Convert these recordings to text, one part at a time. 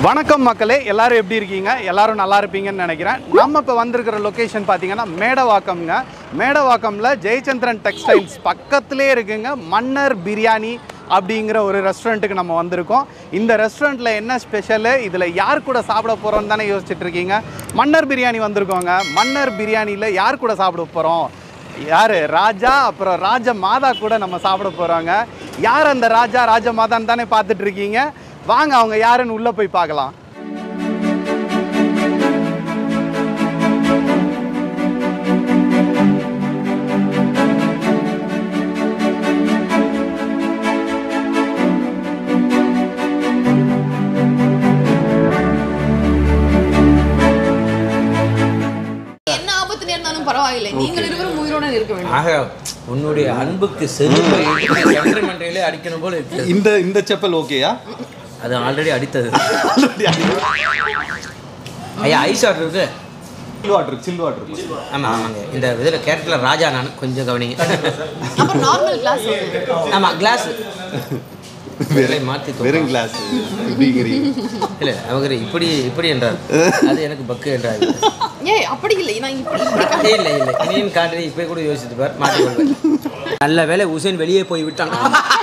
வணக்கம் மக்களே எல்லாரும் எப்படி இருக்கீங்க எல்லாரும் நல்லா இருப்பீங்கன்னு நினைக்கிறேன் நம்ம இப்போ வந்திருக்கிற லொக்கேஷன் பார்த்தீங்கன்னா மேடவாக்கம்ங்க மேடவாக்கம்ல ஜெயச்சந்திரன் டெக்ஸ்டைல்ஸ் பக்கத்திலே இருக்குங்க மன்னர் பிரியாணி அப்படிங்கிற ஒரு ரெஸ்டாரண்ட்டுக்கு நம்ம வந்திருக்கோம் இந்த ரெஸ்டாரண்ட்டில் என்ன ஸ்பெஷலு இதில் யார் கூட சாப்பிட போகிறோம்னு தானே யோசிச்சுட்டு இருக்கீங்க மன்னர் பிரியாணி வந்திருக்கோங்க மன்னர் பிரியாணியில் யார் கூட சாப்பிட போகிறோம் யார் ராஜா அப்புறம் ராஜ மாதா கூட நம்ம சாப்பிட போகிறாங்க யார் அந்த ராஜா ராஜ மாதான்னு தானே பார்த்துட்டு இருக்கீங்க வாங்க அவங்க யாருன்னு உள்ளே போய் பார்க்கலாம் என்ன ஆபத்து நேர்ந்தாலும் பரவாயில்லை நீங்கள் இருவரும் உயிரோடு இருக்க வேண்டும் ஆக உன்னுடைய அன்புக்கு செருப்பை சென்ட்ரிமெண்ட்ரியிலே அடிக்கணும் போல இருக்கு இந்த இந்த செப்பல் ஓகேயா அது ஆல்ரெடி அடித்தது ஐயா ஐஸ் வாட்டர் இருக்கு சில் வாட்டர் சில் வாட்டர் ஆமாம் ஆமாங்க இந்த இதில் கேரக்டரில் ராஜா நான் கொஞ்சம் கவனிங்க அப்புறம் நார்மல் கிளாஸ் ஆமாம் கிளாஸ் மாற்றி வெறும் கிளாஸ் எப்படிங்கிறீங்க இல்லை அவங்க இப்படி இப்படி என்றார் அது எனக்கு பக்கு என்றார் ஏய் அப்படி இல்லை நான் இப்படி இப்படி கா- இல்லை இல்லை நீயும் காட்டுறது இப்போ கூட யோசித்து பார் மாற்றிக்கொள்வேன் நல்ல வேலை உசேன் வெளியே போய் விட்டான்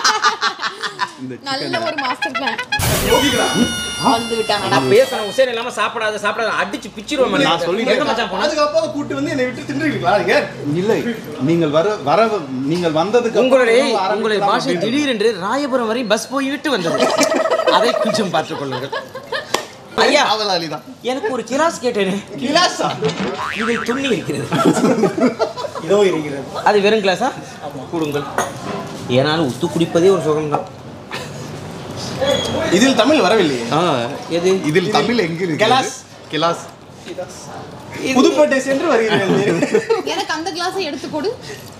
நல்ல ஒரு மாஸ்டர் பிளான் வந்து விட்டாங்க நான் பேசுறேன் உசேன் இல்லாம சாப்பிடாத சாப்பிடாத அடிச்சு பிச்சிருவோம் நான் சொல்லிட்டேன். எங்க மச்சான் போனா அதுக்கப்புறம் கூட்டு வந்து என்னை விட்டு தின்றுவீங்களா நீங்க இல்லை நீங்கள் வர வர நீங்கள் வந்ததுக்கு உங்களுடைய அப்புறம் உணவு உங்களுடைய ஆரம்பிக்கலாம் பாஷை அப்படின்னு திடீரென்று ராயபுரம் வரை பஸ் போய் விட்டு வந்தது அதை கொஞ்சம் பார்த்துக் கொள்ளுங்கள் ஐயா காவலாளி தான் எனக்கு ஒரு கிளாஸ் கேட்டேனே கிளாஸா இதில் துண்ணி இருக்கிறது இதோ இருக்கிறது அது வெறும் கிளாஸா கொடுங்கள் ஏனாலும் உத்து குடிப்பதே ஒரு சுகம்தான் இதில் தமிழ் வரவில்லையே ஆ எது இதில் தமிழ் எங்க இருக்கு கிளாஸ். கிளாஸ் புதுப்பேட்டை சென்று வருகிறேன் எனக்கு அந்த கிளாஸை எடுத்து கொடு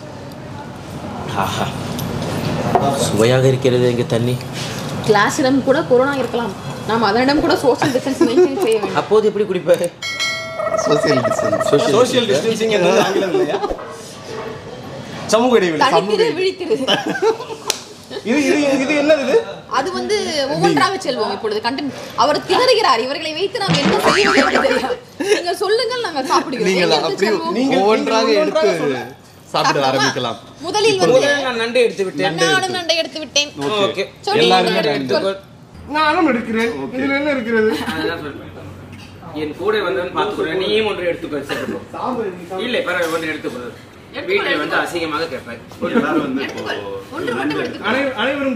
ஆஹா சுவையாக இருக்கிறது எங்க தண்ணி கிளாஸிடம் கூட கொரோனா இருக்கலாம் நாம் அதனிடம் கூட சோஷியல் டிஸ்டன்ஸ் மெயின்டைன் செய்ய வேண்டும் அப்போது எப்படி குடிப்ப சோசியல் டிஸ்டன்ஸ் சோஷியல் டிஸ்டன்சிங் என்பது ஆங்கிலம் இல்லையா சமூக இடைவெளி தனித்திரு விழித்திரு இது இது இது என்னது இது அது வந்து ஒவ்வொன்றாக செல்வோம் இப்பொழுது கண்டென்ட் அவர் திணறுகிறார் இவர்களை வைத்து நாம் என்ன செய்வது என்று தெரியாது நீங்கள் சொல்லுங்கள் நாங்கள் சாப்பிடுகிறோம் நீங்கள் எங்கிருந்து அப்படி செல்வோம்? நீங்கள் ஒவ்வொன்றாக நீங்கள் எடுத்து ஒவ்வொன்றாக சாப்பிட சாப்பிடுமா? ஆரம்பிக்கலாம் முதலில் வந்து முதலில் நான் நண்டை எடுத்து விட்டேன் நானும் நண்டை எடுத்து விட்டேன் ஓகே சொல்லி எல்லாருமே நீங்கள் ரெண்டு. எடுத்துக்கொள். நானும் எடுக்கிறேன் இதுல என்ன இருக்கிறது அதுதான் சொல்றேன். என் கூட வந்தவன் பார்த்துக்கிறேன் நீயும் ஒன்று எடுத்துக்கோ சாப்பிடுவோம் இல்லை பரவாயில்ல ஒன்று எடுத்துக்கோ வீட்டில் வந்து அசிங்கமாக கேட்பேன் ஒன்று மட்டும் எடுத்துக்கொள். அனைவரும்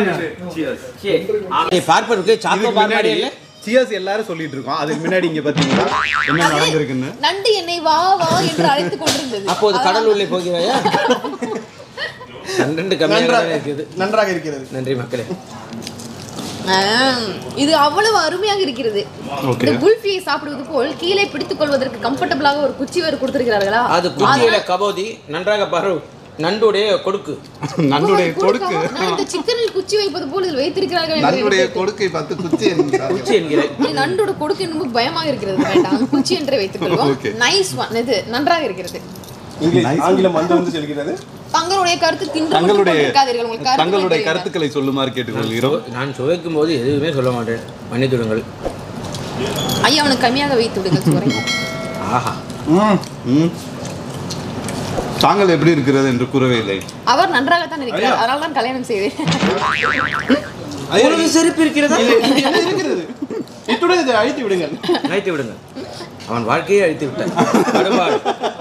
பார்ப்பதற்கு சாக்கோ இதுக்கு முன்னாடி பார்ப்பாடி இல்லை சியர்ஸ் எல்லாரும் சொல்லிட்டு இருக்கோம் அதுக்கு முன்னாடி இங்க பாத்தீங்களா என்ன நடந்திருக்குன்னு நண்டு என்னை வா வா என்று அழைத்துக் கொண்டிருந்தது அப்போது கடல் உள்ளே போகிறாயா பன்னெண்டு கம்மியாக நன்றாக இருக்குது நன்றாக இருக்கிறது நன்றி மக்களே ஆம், இது அவ்வளவு அருமையாக இருக்கிறது Okay. இந்த குல்ஃபியை சாப்பிடுவது போல் கீழே பிடித்துக் கொள்வதற்கு கம்ஃபர்டபுளாக ஒரு குச்சி வேறு கொடுத்திருக்கிறார்களா அது குச்சியில கபோதி நன்றாக பாரு நண்டுடைய கொடுக்கு நண்டுடைய ஓ, கொடுக்கு கொடுக்கா? நான் இந்த சிக்கனில் குச்சி வைப்பது போல் இதில் வைத்திருக்கிறார்கள் என்று நண்டுடைய நினைத்தேன். கொடுக்கை பார்த்து குச்சி என்கிறார்கள். குச்சி என்கிறேன் இது நண்டோட கொடுக்கு என்னமோ பயமாக இருக்கிறது வேண்டாம் குச்சி என்றே வைத்துக் கொள்வோம் Okay. நைஸ் ஒன் இது நன்றாக இருக்கிறது இங்கிலீஷ் ஆங்கிலம் வந்து வந்து செல்கிறது தங்களுடைய கருத்து தின்று தங்களுடைய இருக்காதீர்கள் உங்களுக்கு கருத்து தங்களுடைய தெரியுமா? கருத்துக்களை சொல்லுமாறு கேட்டுக்கொள்கிறோம் நான் சுவைக்கும் போது எதுவுமே சொல்ல மாட்டேன் மன்னித்துடுங்கள் ஐயா அவனுக்கு கம்மியாக வைத்து விடுங்கள் சுவரை ஆஹா ம். தாங்கள் எப்படி இருக்கிறது என்று கூறவே இல்லை அவர் நன்றாகத்தான் இருக்கிறார் அதனால தான் கல்யாணம் செய்தேன் உங்களுக்கு செருப்பு இருக்கிறதா இது என்ன இருக்கிறது இத்துடன் இதை அழித்து விடுங்கள் அழைத்து விடுங்க அவன் வாழ்க்கையை அழித்து விட்டான் கடும்பாடு.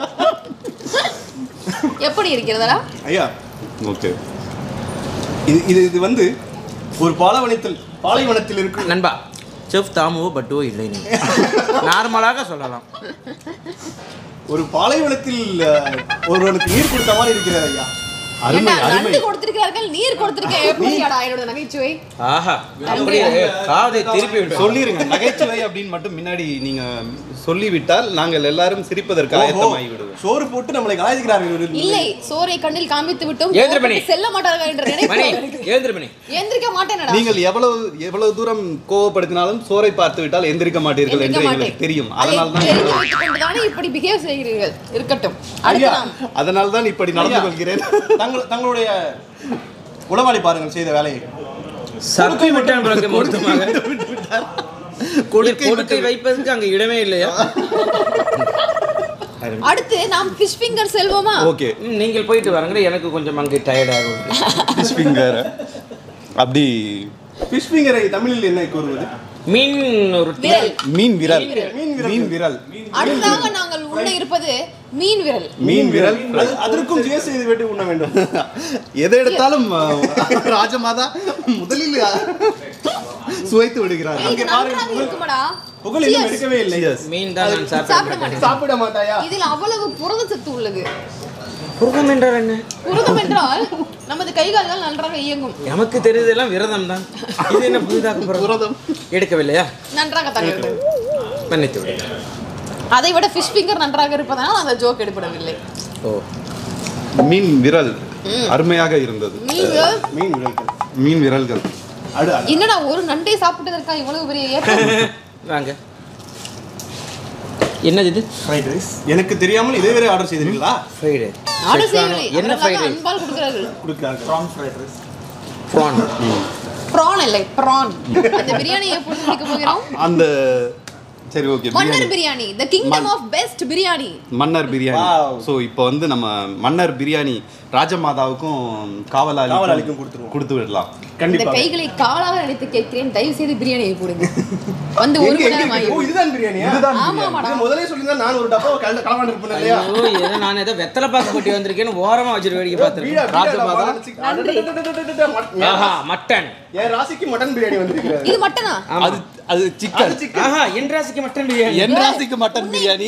எப்படி இருக்கிறதா ஐயா ஓகே இது இது இது வந்து ஒரு பாலைவனத்தில் பாலைவனத்தில் இருக்கும் நண்பா செஃப் தாமுவோ பட்டுவோ இல்லை நீ நார்மலாக சொல்லலாம் ஒரு பாலைவனத்தில் அஹ், ஒருவனுக்கு நீர் கொடுத்த மாதிரி இருக்கிறது ஐயா அருமை ஏண்டா, அருமை நண்டு கொடுத்திருக்கிறார்கள் நீர் கொடுத்திருக்கேன் எப்படியாடா என்னோட நகைச்சுவை ஆஹா அப்படியே காதை திருப்பி விட்டு சொல்லிருங்க நகைச்சுவை அப்படின்னு மட்டும் முன்னாடி நீங்க சொல்லிவிட்டால் நாங்கள் எல்லாரும் சிரிப்பதற்கு ஆயத்தமாகி விடுவோம் சோறு போட்டு நம்மளை கலாய்க்கிறார்கள் ஒரு இல்லை சோரை கண்ணில் காமித்து விட்டோம் ஏந்திர மணி. செல்ல மாட்டார்கள் என்ற மணி நினைப்பு எழுந்திரு மணி எந்திரிக்க மாட்டேனடா நீங்கள் எவ்வளவு எவ்வளவு தூரம் கோவப்படுத்தினாலும் சோரை பார்த்து விட்டால் எந்திரிக்க மாட்டீர்கள் என்று எந்திரிக்க எங்களுக்கு மாட்டேன். தெரியும் அதை அதனால் தான் தெரிந்து வைத்துக் கொண்டுதானே இப்படி பிஹேவ் செய்கிறீர்கள் இருக்கட்டும் அடுத்து ஐயா. நாம் அதனால் தான் இப்படி நடந்து ஐயா, கொள்கிறேன் தங்கள் தங்களுடைய உளவாளி பாருங்கள் செய்த வேலையை சப்பி விட்டான் பிறகு மொத்தமாக கொடுக்கை கொடுக்கை வைப்பதற்கு அங்க இடமே இல்லையா அடுத்து நாம் ஃபிஷ் ஃபிங்கர் செல்வோமா ஓகே ம், நீங்கள் போயிட்டு வரங்க எனக்கு கொஞ்சம் அங்கே டயர்டாகும் ஃபிஷ் ஃபிங்கர் அப்படி ஃபிஷ் ஃபிங்கரை தமிழில் என்ன கூறுவது மீன் ஒரு விரல் மீன் விரல் மீன் விரல். மீன் விரல் அடுத்ததாக நாங்கள் உண்ண இருப்பது மீன் விரல் மீன் விரல் அது- அதற்கும் ஜிஎஸ் செய்து வெட்டி உண்ண வேண்டும் எதை எடுத்தாலும் அஹ், ராஜமாதா முதலில் சுவைத்து விடுகிறார் இது நன்றாக இருக்குமாடா புகழ் இன்னும் எடுக்கவே இல்லை மீன் தான் நான் சாப்பிட சாப்பிட மாட்டேன் சாப்பிட மாட்டாயா இதில் அவ்வளவு புரத சத்து உள்ளது புருகம் என்றால் என்ன புரதம் என்றால் நமது கை கால்கள் நன்றாக இயங்கும் நமக்கு தெரியுதெல்லாம் விரதம் தான் இது என்ன புதிதாக புரதம் எடுக்கவில்லையா நன்றாக தகவல் மன்னித்து விடுங்க அதை விட ஃபிஷ் ஃபிங்கர் நன்றாக இருப்பதனால் அந்த ஜோக் எடுப்படவில்லை ஓ மீன் விரல் அருமையாக இருந்தது மீன் விரல் மீன் விரல்கள் மீன் விரல்கள் அடு அடு. என்னடா ஒரு நண்டை சாப்பிட்டதற்கா இவ்வளவு பெரிய ஏற்றம் வாங்க என்னது இது ஃப்ரைட் ரைஸ் எனக்கு தெரியாமல் இதே வேற ஆர்டர் செய்தீர்களா ஃப்ரைடு ஆர்டர் செய்யவில்லை என்ன அவர்களாக ஃப்ரைட் ரைஸ் அன்பால் கொடுக்கிறார்கள் கொடுக்கிறார்கள் prawn fried rice prawn prawn இல்லை ப்ரான் அந்த பிரியாணியை எப்படி முடிக்க போகிறோம் அந்த சரி okay Mannar biryani the kingdom of best biryani Mannar biryani Wow. So இப்போ வந்து நம்ம மன்னர் பிரியாணி ராஜமாதாவுக்கும் காவலாளி காவலாளிக்கும் கொடுத்துருவோம். கொடுத்து விடலாம் இந்த கண்டிப்பா கைகளை காலாக நினைத்து கேட்கிறேன் தயவு செய்து பிரியாணியை போடுங்க வந்து ஒரு எங்க, மணி எங்க நேரம் இருக்கு? ஓ, ஆகிடும் இதுதான் பிரியாணியா இதுதான் ஆமா ஆமாடா இது முதலே சொல்லியிருந்தா நான் ஒரு டப்பா கலந்து கலவாண்டு இருப்பேன் இல்லையா ஐயோ ஏதோ நான் ஏதோ வெத்தலை பாக்கு கொட்டி வந்திருக்கேன்னு ஓரமா வச்சிரு வேடிக்கை வீடா, பார்த்துருக்கேன் வீடா, ராஜமாதா. நான் சிக்- அடடடடடடடட, மட்- என் ஆஹா மட்டன் என் ராசிக்கு மட்டன் பிரியாணி வந்திருக்கிறது இது மட்டனா ஆமா அது அது சிக்கன் அது சிக்கன் ஆஹா என் ராசிக்கு மட்டன் பிரியாணி என் ராசிக்கு மட்டன் பிரியாணி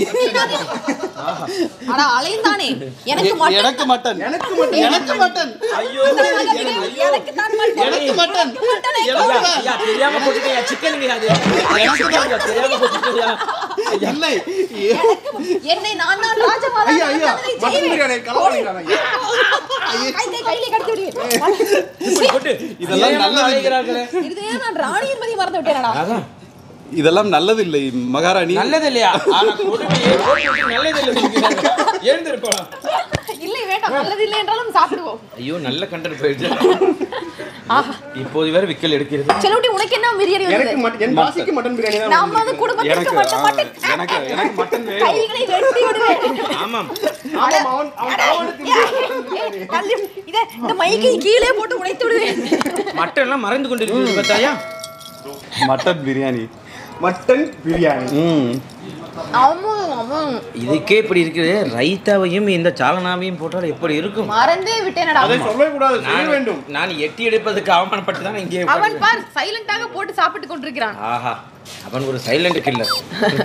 ஆனா அலைந்தானே எனக்கு மட்டன் எனக்கு மட்டன் எனக்கு மட்டும் எனக்கு மட்டன் ஐயோ எனக்கு தான் மட்டன் எனக்கு மட்டன் ஐயா, ஐயா, தெரியாம போட்டுட்டேன் சிக்கனுங்க அது ஐயா, தெரியாம போட்டுட்டேன் இல்லை என்னை நான் தான் ராஜமாதா ஐயா ஐயா நான் அதை மட்டன் செய்வேன். பிரியாணி கலவாடுகிறான் ஐயா கை கை கையிலே கடத்தி விடுவேன் போட்டு இதெல்லாம் நல்லது இல்லை. அழைக்கிறார்களே இது நான் ராணி என்பதை மறந்து விட்டேனடா அதான் இதெல்லாம் நல்லதில்லை மகாராணி நல்லது இல்லையா ஆனா கொடுமையே போட்டு நல்லது இல்லை எழுந்திருப்போம் இல்லை வேண்டாம் நல்லது இல்லை என்றாலும் சாப்பிடுவோம் ஐயோ நல்ல கண்டென்ட் போயிடுச்சு ஆஹா இப்போது வேற விக்கல் எடுக்கிறது செலவுட்டி உனக்கு என்ன பிரியாணி எனக்கு வந்தது மட்- என் ராசிக்கு மட்டன் பிரியாணி தான் நம்ம அது குடும்பத்திற்கு எனக்கு மட்டும் ஆ, மட்டன் எனக்கு எனக்கு மட்டன் வேணும் கைகளை வெட்டி விடுவேன் ஆமாம் ஆமாம் அவன் அவன் கலவாண்டு ஏய், தள்ளி, இதை இந்த மைக்கை கீழே போட்டு உடைத்து விடுவேன் மட்டன் எல்லாம் மறைந்து கொண்டிருக்கிறது பார்த்தாயா மட்டன் பிரியாணி மட்டன் பிரியாணி ம் ஆமா ஆமா இதுக்கே இப்படி இருக்குது ரைத்தாவையும் இந்த சாலனாவையும் போட்டால் எப்படி இருக்கும் மறந்தே விட்டேனடா அதை சொல்லவே கூடாது செய்ய நான் வேண்டும் நான் எட்டி எடுப்பதுக்கு அவமானப்பட்டு தான் இங்கே அவன் உட்கார்ந்து- பார் சைலண்டாக போட்டு சாப்பிட்டு கொண்டிருக்கிறான் ஆஹா அவன் ஒரு சைலண்ட் கில்லர்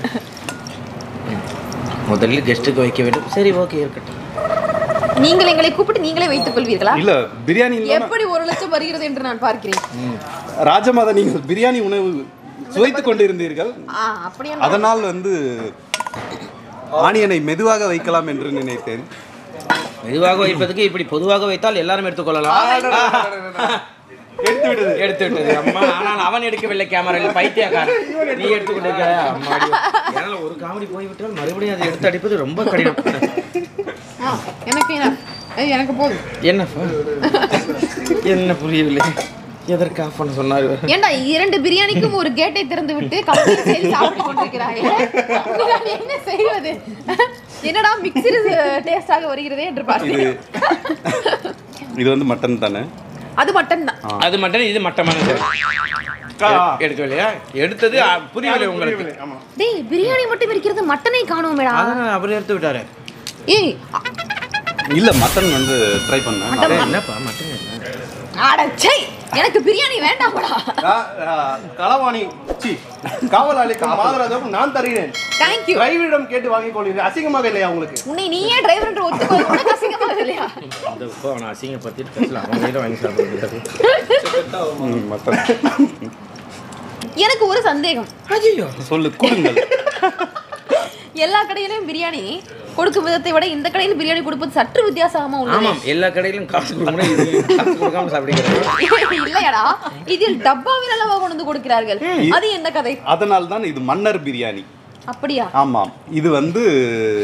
முதலில் கெஸ்ட்டுக்கு வைக்க வேண்டும் சரி ஓகே இருக்கட்டும் நீங்கள் எங்களை கூப்பிட்டு நீங்களே வைத்துக் கொள்வீர்களா இல்ல பிரியாணி இல்லாம எப்படி ஒரு லட்சம் வருகிறது என்று நான் பார்க்கிறேன் ராஜமாதா நீங்கள் பிரியாணி உணவு சுவைத்துக் கொண்டிருந்தீர்கள் ஆ அப்படியே அதனால் வந்து ஆனியனை மெதுவாக வைக்கலாம் என்று நினைத்தேன் மெதுவாக வைப்பதுக்கு இப்படி பொதுவாக வைத்தால் எல்லாரும் எடுத்துக்கொள்ளலாம் எடுத்து விடுது எடுத்து விட்டது அம்மா ஆனால் அவன் எடுக்கவில்லை கேமராவில் பைத்தியக்காரன் நீ எடுத்துக்கொண்டிருக்க அம்மா என்னால் ஒரு காமெடி போய்விட்டால் மறுபடியும் அதை எடுத்து அடிப்பது ரொம்ப கடினம் ஆ, எனக்கு என்ன ஏய், எனக்கு போதும் என்னப்பா என்ன புரியவில்லை எதற்கு ஆஃப் பண்ண சொன்னார் இவர்? ஏண்டா இரண்டு பிரியாணிக்கும் ஒரு கேட்டை திறந்து விட்டு கம்பெனி செய்து சாப்பிட்டு கொண்டிருக்கிறாயே நான் என்ன செய்வது என்னடா மிக்சடு டேஸ்டாக வருகிறதே என்று இது பார்த்தேன் இது வந்து மட்டன் தானே அது மட்டன் தான் அது மட்டும் இது மட்டமான எடுக்கவில்லையா எடுத்தது அ, புரியவில்லை உங்களுக்கு ஆமா டேய் பிரியாணி மட்டும் இருக்கிறது மட்டனை காணோமேடா அதான் அவர் எடுத்து விட்டாரு ஏய் இல்ல மட்டன் வந்து ட்ரை பண்ணேன் அடே, என்னப்பா மட்டன் என்ன? அடச்சை எனக்கு பிரியாணி வேண்டாம்டா கா- ஆ, களவாணி சி காவலாளிக்கும் மாதராஜாவுக்கும் நான் தருகிறேன் தேங்க்யூ டிரைவரிடம் கேட்டு வாங்கிக் கொள்கிறேன் அசிங்கமாக இல்லையா உங்களுக்கு உன்னை நீயே டிரைவர் என்று ஒத்துக்கோ உனக்கு அசிங்கமாக இல்லையா இந்த இப்போ அவனை அசிங்கப்படுத்திட்டு பேசலாம் அவன் கையில் வாங்கி சாப்பிட முடியாது ம், மட்டன் எனக்கு ஒரு சந்தேகம் ஐயோ சொல்லு கொடுங்கள் எல்லா கடையிலும் பிரியாணி கொடுக்கும் விதத்தை விட இந்த கடையில் பிரியாணி கொடுப்பது சற்று வித்தியாசமா உள்ளது ஆமாம் எல்லா கடையிலும் காசு கொடுக்கணும் இது காசு கொடுக்காம சாப்பிடுகிறது இல்லையாடா இதில் டப்பாவில் அளவா கொண்டு வந்து கொடுக்கிறார்கள் அது என்ன கதை அதனால் தான் இது மன்னர் பிரியாணி அப்படியா ஆமாம் இது வந்து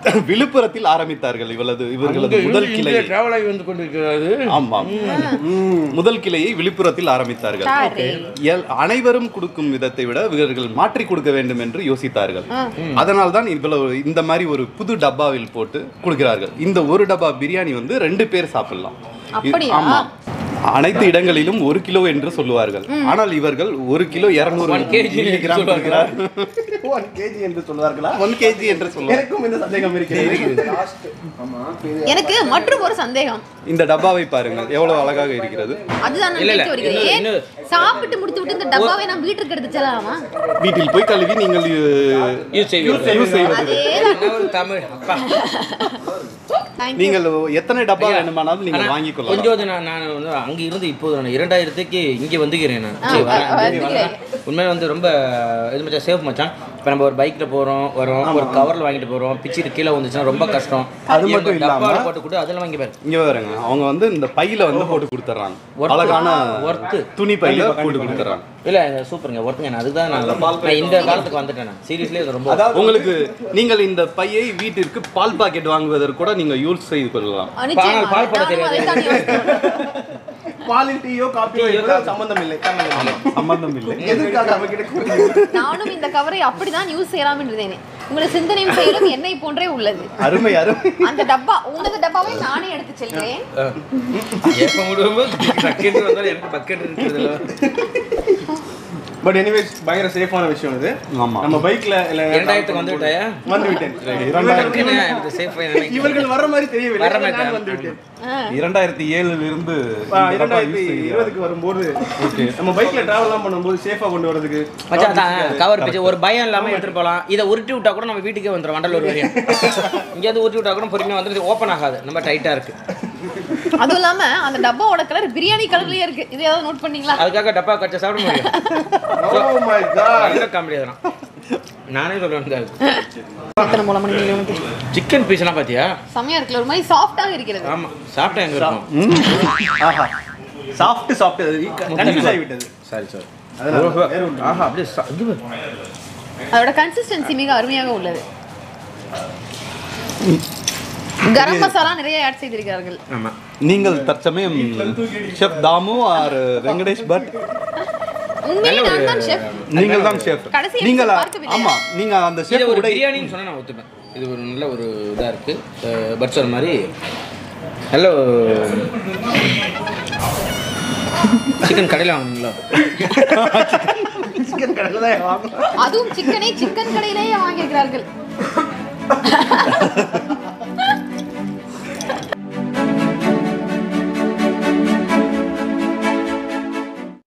விழுப்புரத்தில் ஆரம்பித்தார்கள் இவளது இவர்களது முதல் கிளை டிராவல் ஆகி வந்து கொண்டிருக்கிறது ஆமாம் முதல் கிளையை விழுப்புரத்தில் ஆரம்பித்தார்கள் சாரி. எல்- அனைவரும் கொடுக்கும் விதத்தை விட இவர்கள் மாற்றி கொடுக்க வேண்டும் என்று யோசித்தார்கள் அதனால் தான் இவ்வளவு இந்த மாதிரி ஒரு புது டப்பாவில் போட்டு கொடுக்கிறார்கள் இந்த ஒரு டப்பா பிரியாணி வந்து ரெண்டு பேர் சாப்பிடலாம் இது- அப்படியா? ஆமா அனைத்து இடங்களிலும் ஒரு கிலோ என்று சொல்லுவார்கள் ஆனால் இவர்கள் ஒரு கிலோ இருநூறு One kg என்று கிராம் சொல்வார்கள். ஒன் கேஜி என்று சொல்வார்களா ஒன் கேஜி என்று சொல்லுவார்கள் எனக்கும் இந்த சந்தேகம் இருக்கிறது எனக்கு மற்றும் ஒரு சந்தேகம் இந்த டப்பாவை பாருங்கள் எவ்வளவு அழகாக இருக்கிறது அதுதான் நான் இல்ல, இல்ல. கேட்க வருகிறேன் இன்னும், ஏன் இன்னும். சாப்பிட்டு முடித்து விட்டு இந்த டப்பாவை நான் வீட்டுக்கு எடுத்து செல்லலாமா வீட்டில் போய் கழுவி நீங்கள் யூஸ் செய்வது யூஸ் செய்வது அதேதான் என்ன ஒரு தமிழ் அப்பா Thank you. நீங்கள் எத்தனை டப்பா வேணுமானாலும் நீங்கள் ஆனா, வாங்கிக் கொள்ளலாம் கொஞ்சம் நான் நான் வந்து அங்க இருந்து இப்போது நான் இரண்டாயிரத்துக்கு இங்கே வந்துக்கிறேன் நான் ஆ, சரி, வரேன். வ- வந்துக்கிறேன். உண்மையில வந்து ரொம்ப இது மச்சான் சேஃப் மச்சான் இப்போ நம்ம ஒரு பைக்கில் போகிறோம் வரோம் ஒரு கவரில் வாங்கிட்டு போகிறோம் பிச்சுட்டு கீழே வந்துச்சுன்னா ரொம்ப கஷ்டம் அது மட்டும் இல்லாம- டப்பாவில் போட்டு கூட அதெல்லாம் வாங்கி பாரு இங்க பாருங்க அவங்க வந்து இந்த பையில வந்து போட்டு கொடுத்துறாங்க அழகான ஒர்த்து துணி பையில போட்டு கொடுத்துறாங்க இல்ல இது சூப்பருங்க ஒர்த்துங்க நான் அதுதான் நான் நான் இந்த காலத்துக்கு வந்துட்டேன் நான் சீரியஸ்லி அது ரொம்ப உங்களுக்கு நீங்கள் இந்த பையை வீட்டிற்கு பால் பாக்கெட் வாங்குவதற்கு கூட நீங்க யூஸ் செய்து கொள்ளலாம் நிச்சயமா. பால் போட நானும் தெரியாது. அதைத்தான் யோசித்தேன். பாலில் டீயோ காப்பியோ என்பது சம்பந்தம் இல்லை சம்பந்தம் இல்லை எதற்காக அவகிட்ட கூறுகிறீர்கள்? நானும் இந்த கவரை அப்படிதான் யூஸ் செய்யலாம் என்றேனே உங்களது சிந்தனையும் செயலும் என்னை போன்றே உள்ளது அருமை அருமை அந்த டப்பா உங்களது டப்பாவை நானே எடுத்து செல்கிறேன் எப்போ விடும்போது பக்கெட் வந்தாலும் எனக்கு பக்கெட் இருக்குதுல்ல பட் எனிவேஸ் பயங்கர சேஃபான விஷயம் இது ஆமா. நம்ம பைக்ல இல்ல இரண்டாயிரத்துக்கு வந்து விட்டாயா வந்து விட்டேன் டக்குன்னு எனக்கு safe ஆ நினைக்கிறேன். இவர்கள் வர்ற மாதிரி தெரியவில்லை வர மாட்டேன். நான் வந்து விட்டேன் இரண்டாயிரத்தி ஏழுல இருந்து ஆ, இரண்டாயிரத்தி இருபதுக்கு வரும்போது நம்ம பைக்ல டிராவல்லாம் பண்ணும்போது சேஃபா கொண்டு வரதுக்கு மச்சான் அதான் கவர் பிச்சு ஒரு பயம் இல்லாம எடுத்துட்டு போலாம் இதை உருட்டி விட்டா கூட நம்ம வீட்டுக்கே வந்துடும் வண்டலூர் வரையும் இங்கேருந்து உருட்டி விட்டா கூட பொறுமையா வந்துட்டு ஓப்பன் ஆகாது நம்ம டைட்டா இருக்கு அதுவும் இல்லாம அந்த டப்பாவோட கலர் பிரியாணி கலர்லயே இருக்கு இது ஏதாவது நோட் பண்ணீங்களா அதுக்காக டப்பா கச்சா சாப்பிட முடியும் Oh my God. நல்ல காமெடி அதெல்லாம் நானே சொல்லுவேன் எத்தனை மூலம் மணி நேரம் உனக்கு? சிக்கன் பீஸ்லாம் பாத்தியா செமையா இருக்குல்ல ஒரு மாதிரி சாஃப்டாக இருக்கிறது ஆமா சாப்பிட்டேன் எங்க இருக்கும் ஆஹா சாஃப்ட் சாஃப்ட் கன்ஃபியூஸ் ஆகிவிட்டது சாரி சாரி அதனால வேற ஒன்று. ஆஹா அப்படியே சா- இது பாரு. அதோட கன்சிஸ்டன்சி மிக அருமையாக உள்ளது கரம் மசாலா நிறைய ஆட் செய்திருக்கிறார்கள் ஆமா நீங்கள் தற்சமயம் chef Damu R Venkatesh but உண்மையிலே நான் தான் ஷெஃப் நீங்கள் தான் ஷெஃப் கடைசி episode நீங்கள் பார்க்கவில்லையா? ஆமா நீங்க அந்த இது ஷெஃப் ஒரு உடை பிரியாணின்னு சொன்னா நான் ஒத்துப்பேன் இது ஒரு நல்ல ஒரு இதா இருக்கு பட்சர் மாதிரி ஹலோ சிக்கன் கடையில் வாங்குனீங்களா சிக்கன் கடையில் தான் வாங்கணும் அதுவும் சிக்கனை சிக்கன் கடையிலேயே வாங்கியிருக்கிறார்கள்